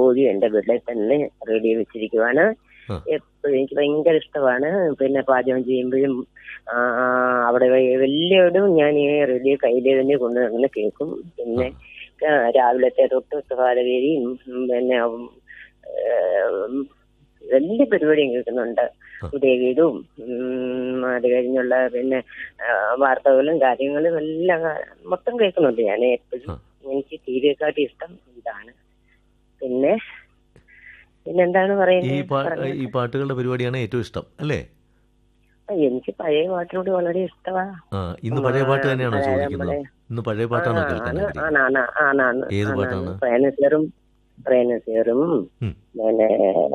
എപ്പോഴും എന്റെ വീട്ടിൽ തന്നെ റേഡിയോ വെച്ചിരിക്കുവാണ് ആ. എപ്പോഴും എനിക്ക് ഭയങ്കര ഇഷ്ടമാണ് പിന്നെ പാചകം ചെയ്യുമ്പോഴും ആ, അവിടെ വ- വലിയവരും ഞാൻ ഈ റേഡിയോ കയ്യിലെ തന്നെ കൊണ്ട് അങ്ങനെ കേൾക്കും പിന്നെ ആ, രാവിലത്തെ തൊട്ട് കാലവേരിയും ഉം, പിന്നെ ഉം, ഏം, വലിയ പരിപാടിയും കേൾക്കുന്നുണ്ട് ആ. ഉദയഗീതവും ഉം, അത് കഴിഞ്ഞുള്ള പിന്നെ ആ, വാർത്തകളും കാര്യങ്ങളും എല്ലാം കാ- മൊത്തം കേൾക്കുന്നുണ്ട് ഞാൻ എപ്പോഴും ആ. എനിക്ക് ടി വിയെക്കാട്ടി ഇഷ്ടം ഇതാണ് പിന്നെ പിന്നെന്താണ് ഈ പറയുന്നത് പാ പറഞ്ഞോ. ഈ പാട്ടുകളുടെ പരിപാടിയാണ് ഏറ്റവും ഇഷ്ടം അല്ലേ ആ, എനിക്ക് പഴയ പാട്ടിനോട് വളരെ ഇഷ്ടമാ ആ ഇന്ന് പഴയ പാട്ട് തന്നെയാണോ അതായത് ചോദിക്കുന്നത് നമ്മുടെ- ഇന്ന് പഴയ പാട്ടാണോ ആ, കേൾക്കാൻ ആണ്, ആഗ്രഹിക്കുന്നത് ആണ്, ആണ്, ആണ്, ആണ്, ഏത് ആണ്, പാട്ടാണ്? ആണ്. പ്രേനസീറും പ്രേനസീറും ഉം. പിന്നെ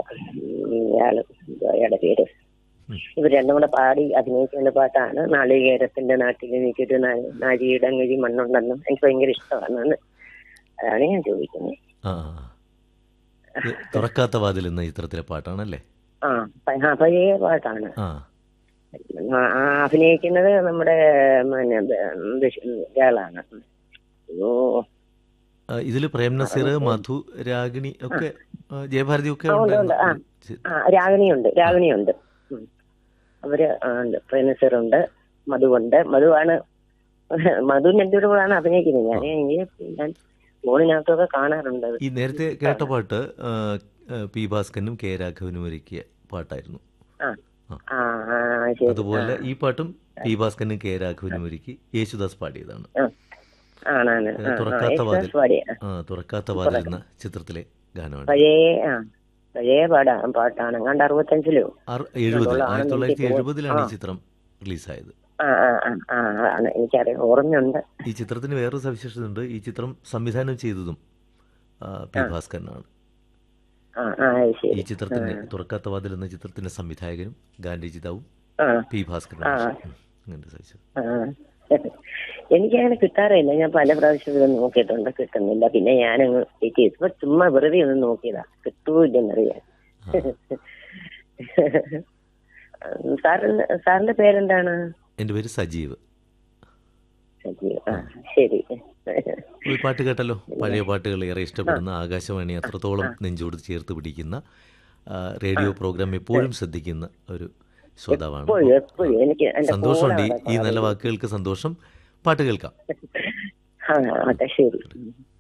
ഇയാള് അയാളുടെ പേര് ഉം. ഇവർ രണ്ടും കൂടെ പാടി അഭിനയിക്കുന്ന പാട്ടാണ് നാളികേരത്തിന്റെ നാട്ടിൽ എനിക്കൊരു നാ- നാഴിയിടങ്ങഴി മണ്ണുണ്ടെന്നും എനിക്ക് ഭയങ്കര ഇഷ്ടമാണ് അതാണ് ഞാൻ ചോദിക്കുന്നത് ആ ആ, ആ. ഇത് തുറക്കാത്ത വാതിൽ എന്ന ചിത്രത്തിലെ പാട്ടാണല്ലേ ആ പ- ആ, പഴയ പാട്ടാണ് ആ ആ, ആ, അഭിനയിക്കുന്നത് നമ്മുടെ പിന്നെ ബ- ഇയാളാണ് അയ്യോ ഇതിൽ പ്രേം നസീർ മധു രാഗിണി ഒക്കെ ആ, ജയഭാരതി ഒക്കെ ആ, ഉണ്ട്, ഉണ്ടായിരുന്നു. ഉണ്ട്. ആ രാഗിണിയുണ്ട് രാഗിണിയുണ്ട് ഉം. അവര് ആ, ഉണ്ട് പ്രേനസറുണ്ട് മധുവുണ്ട് മധുവാണ് മധുവിന് എൻ്റെ കൂടെയാണ് അഭിനയിക്കുന്നത് ഞാൻ എനിക്ക് ഞാൻ ഫോണിനകത്തൊക്കെ കാണാറുണ്ട് അത്. ഈ നേരത്തെ കേട്ട പാട്ട് ആ, ആ, പി ഭാസ്കരനും കെ രാഘവനും ഒരുക്കിയ പാട്ടായിരുന്നു ആ ആ ആ, ശരി അതുപോലെ ഈ പാട്ടും പി ഭാസ്കരനും കെ രാഘവനും ഒരുക്കി യേശുദാസ് പാടിയതാണ് ആ. ആണാണ് ആ, ആ, തുറക്കാത്ത യേശുദാസ് വാതിൽ. പാടിയ ആ തുറക്കാത്ത വാതിൽ എന്ന ചിത്രത്തിലെ ഗാനമാണ് പഴയ ആ പഴയ പാടാ പാട്ടാണ് കണ്ട് അറുപത്തഞ്ചിലോ ആറ് എഴുപതിൽ അതുള്ള ആയിരത്തി ആണെന്ന് തൊള്ളായിരത്തി എനിക്ക് എഴുപതിലാണ് ഈ ആ. ചിത്രം റിലീസായത് ആ ആ ആ ആ ആണ് എനിക്കറിയാം ഓർമ്മയുണ്ട് ഈ ചിത്രത്തിന് വേറൊരു സവിശേഷത ഉണ്ട് ഈ ചിത്രം സംവിധാനം ചെയ്തതും ആ, പി ഭാസ്കരനാണ് ആ ആ അത് ഈ ശരി ചിത്രത്തിന്റെ തുറക്കാത്ത വാതിൽ എന്ന ചിത്രത്തിന്റെ സംവിധായകനും ഗാന്ധിജിതാവും ആ പി ഭാസ്കരനാണ് ആ. ഉം, അങ്ങനത്തെ സവിശേഷത ആ. എനിക്കങ്ങനെ കിട്ടാറില്ല ഞാൻ പല പ്രാവശ്യം ഇത് നോക്കിയിട്ടുണ്ട് കിട്ടുന്നില്ല പിന്നെ ഞാനങ്ങ് വെയിറ്റ് ചെയ്തു ഇപ്പൊ ചുമ്മാ വെറുതെ ഒന്ന് നോക്കിയതാ കിട്ടൂല്ലെന്നറിയാൻ സാറിന് സാറിന്റെ പേരെന്താണ് എൻ്റെ പേര് സജീവ് സജീവ് ആ ശരി ഒരു പാട്ട് കേട്ടല്ലോ പഴയ പാട്ടുകൾ ഏറെ ഇഷ്ടപ്പെടുന്ന ആകാശവാണി അത്രത്തോളം നെഞ്ചോട് ചേർത്ത് പിടിക്കുന്ന ആ, റേഡിയോ പ്രോഗ്രാം എപ്പോഴും ശ്രദ്ധിക്കുന്ന ഒരു ശ്രോതാവാണ് എപ്പോഴും എപ്പോഴും എനിക്ക് എന്റെ സന്തോഷമുണ്ട് ഈ- ഫോണാണ് ഈ നല്ല വാക്കുകൾക്ക് സന്തോഷം പാട്ട് കേൾക്കാം ആ അതെ ശരി